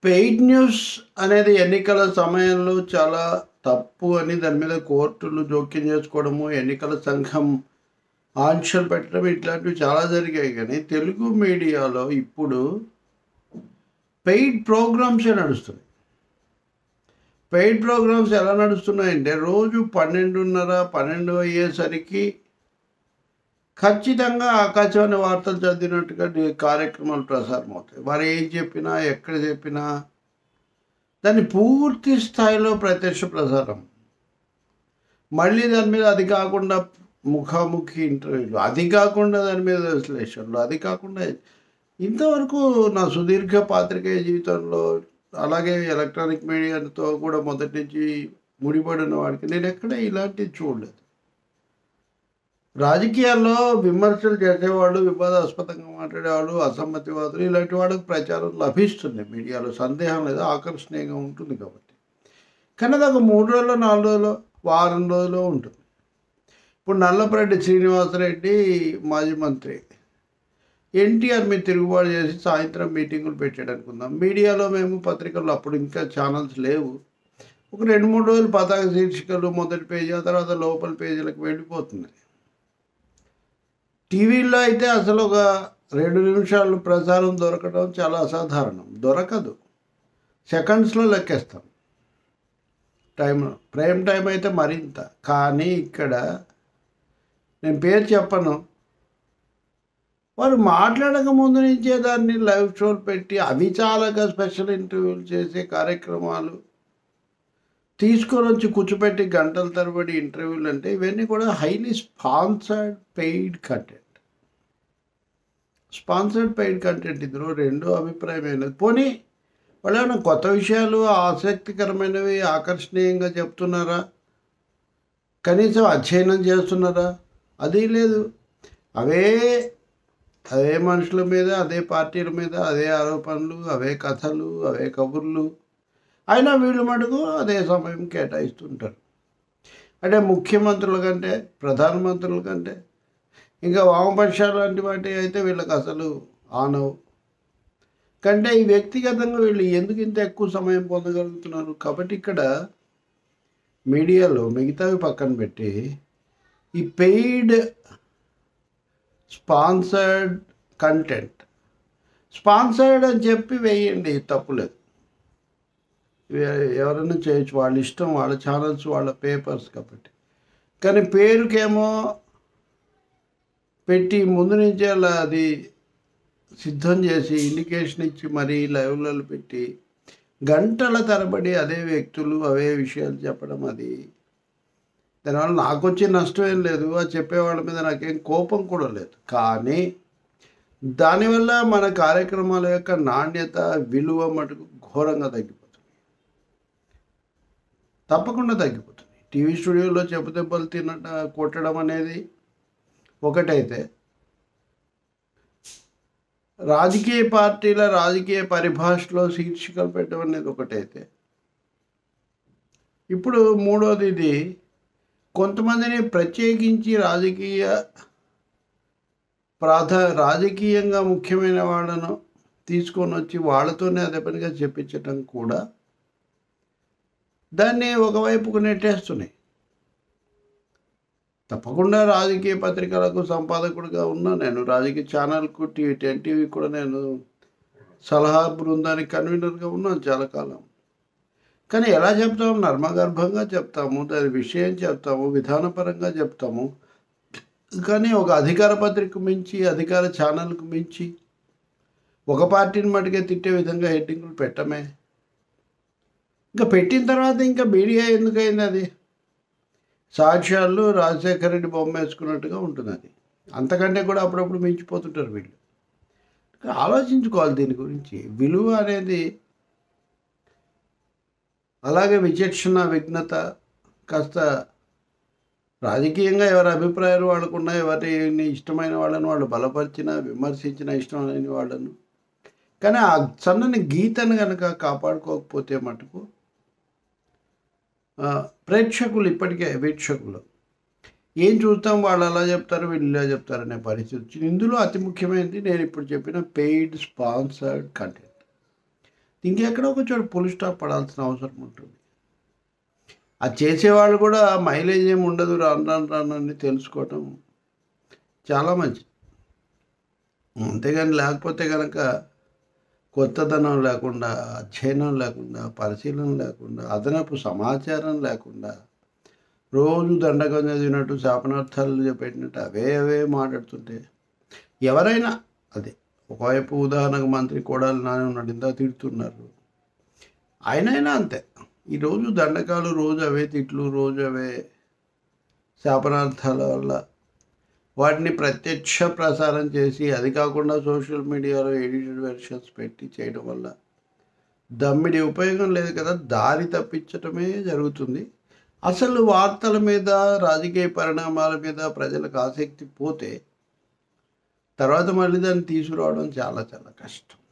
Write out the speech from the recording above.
paid news అనేది ఎన్నికల సమయంలో చాలా తప్పు అని దాని మీద కోర్టులు జోక్యం చేసుకోవడము ఎన్నికల సంఘం ఆంక్షలు పెట్టడం ఇట్లాంటివి చాలా జరిగాయి కానీ తెలుగు మీడియాలో ఇప్పుడు పెయిడ్ ప్రోగ్రామ్సే నడుస్తున్నాయి పెయిడ్ ప్రోగ్రామ్స్ ఎలా నడుస్తున్నాయంటే రోజు పన్నెండున్నర పన్నెండు అయ్యేసరికి ఖచ్చితంగా ఆకాశవాణి వార్తలు చదివినట్టుగా డి- కార్యక్రమాలు ప్రసారం అవుతాయి వారు ఏం చెప్పినా ఎక్కడ చెప్పినా దాన్ని పూర్తి స్థాయిలో ప్రత్యక్ష ప్రసారం మళ్ళీ దాని మీద అది కాకుండా ముఖాముఖి ఇంటర్వ్యూలు అది కాకుండా దాని మీద విశ్లేషణలు అది కాకుండా ఇంతవరకు నా సుదీర్ఘ పాత్రికేయ జీవితంలో అలాగే ఎలక్ట్రానిక్ మీడియాతో కూడా మొదటి నుంచి ముడిపడిన వాడికి నేను ఎక్కడ ఇలాంటివి చూడలేదు రాజకీయాల్లో విమర్శలు చేసేవాళ్ళు వివాదాస్పదంగా మాట్లాడేవాళ్ళు అసమ్మతివాదులు ఇలాంటి వాళ్ళకి ప్రచారం లభిస్తుంది మీడియాలో సందేహం లేదు ఆకర్షణీయంగా ఉంటుంది కాబట్టి కానీ అది ఒక మూడు రోజులు నాలుగు రోజులు వారం రోజులు ఉంటుంది ఇప్పుడు నల్లపరెడ్డి శ్రీనివాసరెడ్డి మాజీ మంత్రి ఎన్టీఆర్ మీద తిరుగుబాటు చేసి సాయంత్రం మీటింగులు పెట్టాడు అనుకుందాం మీడియాలో మేము పత్రికల్లో అప్పుడు ఇంకా ఛానల్స్ లేవు ఒక రెండు మూడు రోజులు పతాక శీర్షికలు మొదటి పేజీ ఆ తర్వాత లోపల పేజీలకు వెళ్ళిపోతున్నాయి టీవీలో అయితే అసలు ఒక రెండు నిమిషాలు ప్రసారం దొరకడం చాలా అసాధారణం దొరకదు సెకండ్స్లో లెక్కేస్తాం టైం ప్రైమ్ టైం అయితే మరింత కానీ ఇక్కడ నేను పేరు చెప్పను వారు మాట్లాడక ముందు నుంచే దాన్ని లైవ్ షోలు పెట్టి అవి చాలాగా స్పెషల్ ఇంటర్వ్యూలు చేసే కార్యక్రమాలు తీసుకొని వచ్చి కూర్చోపెట్టి గంటల తరబడి ఇంటర్వ్యూలు అంటే ఇవన్నీ కూడా highly sponsored paid content sponsored paid content ఇందులో రెండో అభిప్రాయం ఏం లేదు పోనీ వాళ్ళు ఏమైనా కొత్త విషయాలు ఆసక్తికరమైనవి ఆకర్షణీయంగా చెప్తున్నారా కనీసం అధ్యయనం చేస్తున్నారా అది లేదు అవే అదే మనుషుల మీద అదే పార్టీల మీద అదే ఆరోపణలు అవే కథలు అవే కబుర్లు అయినా వీళ్ళు మటుకు అదే సమయం కేటాయిస్తుంటారు అంటే ముఖ్యమంత్రుల కంటే ప్రధానమంత్రుల కంటే ఇంకా వామపక్షాలు లాంటి వాటి అయితే వీళ్ళకి అసలు ఆనవు కంటే ఈ వ్యక్తిగతంగా వీళ్ళు ఎందుకు ఇంత ఎక్కువ సమయం పొందగలుగుతున్నారు కాబట్టి ఇక్కడ మీడియాలో మిగతావి పక్కన పెట్టి ఈ పెయిడ్ స్పాన్సర్డ్ కంటెంట్ స్పాన్సర్డ్ అని చెప్పి వేయండి తప్పులేదు ఎ- ఎవరైనా చేయొచ్చు వాళ్ళ ఇష్టం వాళ్ళ ఛానల్స్ వాళ్ళ పేపర్స్ కాబట్టి కానీ పేరుకేమో పెట్టి ముందు నుంచే అలా అది సిద్ధం చేసి ఇండికేషన్ ఇచ్చి మరీ లైవ్లలో పెట్టి గంటల తరబడి అదే వ్యక్తులు అవే విషయాలు చెప్పడం అది దానివల్ల నాకు వచ్చే నష్టం ఏం లేదు ఆ చెప్పేవాళ్ళ మీద నాకేం కోపం కూడా లేదు కానీ దానివల్ల మన కార్యక్రమాల యొక్క నాణ్యత విలువ మటుకు ఘోరంగా తగ్గిపోతుంది తప్పకుండా తగ్గిపోతుంది టీవీ స్టూడియోలో చెప్పు దెబ్బలు తినట కొట్టడం అనేది ఒకటైతే రాజకీయ పార్టీల రాజకీయ పరిభాషలో శీర్షికలు పెట్టడం అనేది ఒకటైతే ఇప్పుడు మూడోది ఇది కొంతమందిని ప్రత్యేకించి రాజకీయ ప్రాధ రాజకీయంగా ముఖ్యమైన వాళ్ళను తీసుకొని వచ్చి వాళ్ళతోనే అదే పనిగా చెప్పించటం కూడా దాన్ని ఒకవైపుకు నెట్టేస్తున్నాయి తప్పకుండా రాజకీయ పత్రికలకు సంపాదకుడిగా ఉన్నా నేను రాజకీయ ఛానల్కు టీవీ టెన్ టీవీ కూడా నేను సలహా బృందానికి కన్వీనర్గా ఉన్నాను చాలా కాలం కానీ ఎలా చెప్తాము నర్మగర్భంగా చెప్తాము దాని విషయం చెప్తాము విధానపరంగా చెప్తాము కానీ ఒక అధికార పత్రిక మించి అధికార ఛానల్కు మించి ఒక పార్టీని మటుకే తిట్టే విధంగా హెడ్డింగ్లు పెట్టమే ఇంకా పెట్టిన తర్వాత ఇంకా మీడియా ఎందుకైంది అది సాక్ష్యాలు రాజశేఖర రెడ్డి బొమ్మ వేసుకున్నట్టుగా ఉంటుంది అది అంతకంటే కూడా అప్పుడప్పుడు మించిపోతుంటారు వీళ్ళు ఆలోచించుకోవాలి దీని గురించి విలువ అనేది అలాగే విచక్షణ విఘ్నత కాస్త రాజకీయంగా ఎవరి అభిప్రాయాలు వాళ్ళకున్నా ఎవరిని ఇష్టమైన వాళ్ళని వాళ్ళు బలపరిచిన విమర్శించిన ఇష్టం లేని వాళ్ళను కానీ ఆ సన్నని గీతను కనుక కాపాడుకోకపోతే మటుకు ఆ, ప్రేక్షకులు ఇప్పటికే వీక్షకులు ఏం చూస్తాం వాళ్ళు అలా చెప్తారు వీళ్ళు ఇలా చెప్తారు అనే పరిస్థితి వచ్చింది ఇందులో అతి ముఖ్యమైనది నేను ఇప్పుడు చెప్పిన పెయిడ్ స్పాన్సర్డ్ కంటెంట్ ఇంకెక్కడో ఒక చోట పులి స్టాప్ పడాల్సిన అవసరం ఉంటుంది అది చేసేవాళ్ళు కూడా మైలేజ్ ఏమి ఉండదు రాను రాను రాను అని తెలుసుకోవటం చాలా మంచిది అంతేగాని లేకపోతే కనుక కొత్తదనం లేకుండా అధ్యయనం లేకుండా పరిశీలన లేకుండా అదనపు సమాచారం లేకుండా రోజు దండకం చదివినట్టు శాపనార్థాలు పెట్టినట్టు అవే అవే మాట్లాడుతుంటే ఎవరైనా అదే ఒకవైపు ఉదాహరణకు మంత్రి కోడాలి నాని ఉన్నాడు ఇంత తిడుతున్నారు ఆయనైనా అంతే ఈరోజు దండకాలు రోజు అవే తిట్లు రోజు అవే శాపనార్థాల వల్ల వాటిని ప్రత్యక్ష ప్రసారం చేసి అది కాకుండా సోషల్ మీడియాలో ఎడిటెడ్ వెర్షన్స్ పెట్టి చేయడం వల్ల దమ్మిడి ఉపయోగం లేదు కదా దారి తప్పించటమే జరుగుతుంది అసలు వార్తల మీద రాజకీయ పరిణామాల మీద ప్రజలకు ఆసక్తి పోతే తర్వాత మళ్ళీ దాన్ని తీసుకురావడం చాలా చాలా కష్టం